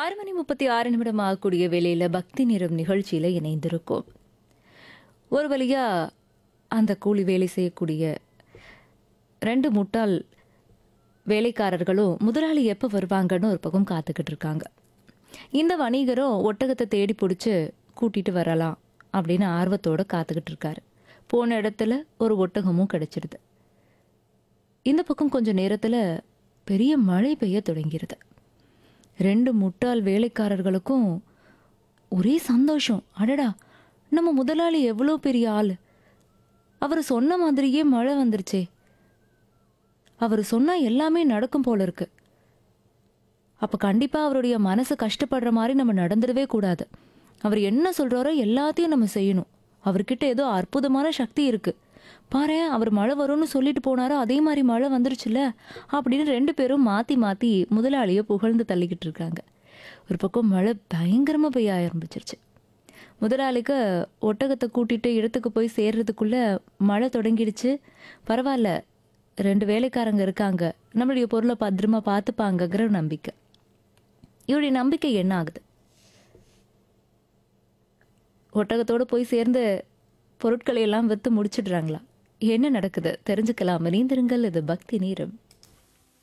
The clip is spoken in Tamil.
ஆறு மணி முப்பத்தி ஆறு நிமிடம் ஆகக்கூடிய வேளையில பக்தி நிறம் நிகழ்ச்சியில இணைந்திருக்கோம் ஒரு வழியா அந்த கூலி வேலை செய்யக்கூடிய ரெண்டு முட்டாள் வேலைக்காரர்களும் முதலாளி எப்போ வருவாங்கன்னு ஒரு பக்கம் காத்துக்கிட்டு இருக்காங்க இந்த வணிகரும் ஒட்டகத்தை தேடி பிடிச்சி கூட்டிட்டு வரலாம் அப்படின்னு ஆர்வத்தோட காத்துக்கிட்டு இருக்காரு போன இடத்துல ஒரு ஒட்டகமும் கிடைச்சிருது இந்த பக்கம் கொஞ்ச நேரத்துல பெரிய மழை பெய்ய தொடங்கிருது ரெண்டு முட்டாள் வேலைக்காரர்களுக்கும் ஒரே சந்தோஷம் அடடா நம்ம முதலாளி எவ்வளோ பெரிய ஆள் அவர் சொன்ன மாதிரியே மழை வந்துருச்சே அவர் சொன்னா எல்லாமே நடக்கும் போல இருக்கு அப்ப கண்டிப்பா அவருடைய மனசு கஷ்டப்படுற மாதிரி நம்ம நடந்துடவே கூடாது அவர் என்ன சொல்றாரோ எல்லாத்தையும் நம்ம செய்யணும் அவர்கிட்ட ஏதோ அற்புதமான சக்தி இருக்கு பாரேன் அவர் மழை வரும்னு சொல்லிட்டு போனாரோ அதே மாதிரி மழை வந்துருச்சுல அப்படின்னு ரெண்டு பேரும் மாத்தி மாத்தி முதலாளியை புகழ்ந்து தள்ளிக்கிட்டு இருக்காங்க ஒரு பக்கம் மழை பயங்கரமா பெய்ய ஆரம்பிச்சிருச்சு முதலாளிக்கு ஒட்டகத்தை கூட்டிட்டு இடத்துக்கு போய் சேர்றதுக்குள்ள மழை தொடங்கிடுச்சு பரவாயில்ல ரெண்டு வேலைக்காரங்க இருக்காங்க நம்மளுடைய பொருளை பத்திரமா பார்த்துப்பாங்கங்கிற நம்பிக்கை இவருடைய நம்பிக்கை என்ன ஆகுது ஒட்டகத்தோடு போய் சேர்ந்து பொருட்களை எல்லாம் விற்று முடிச்சிடுறாங்களா என்ன நடக்குது தெரிஞ்சுக்கலாம் இணைந்திருங்கள் இது பக்தி நேரம்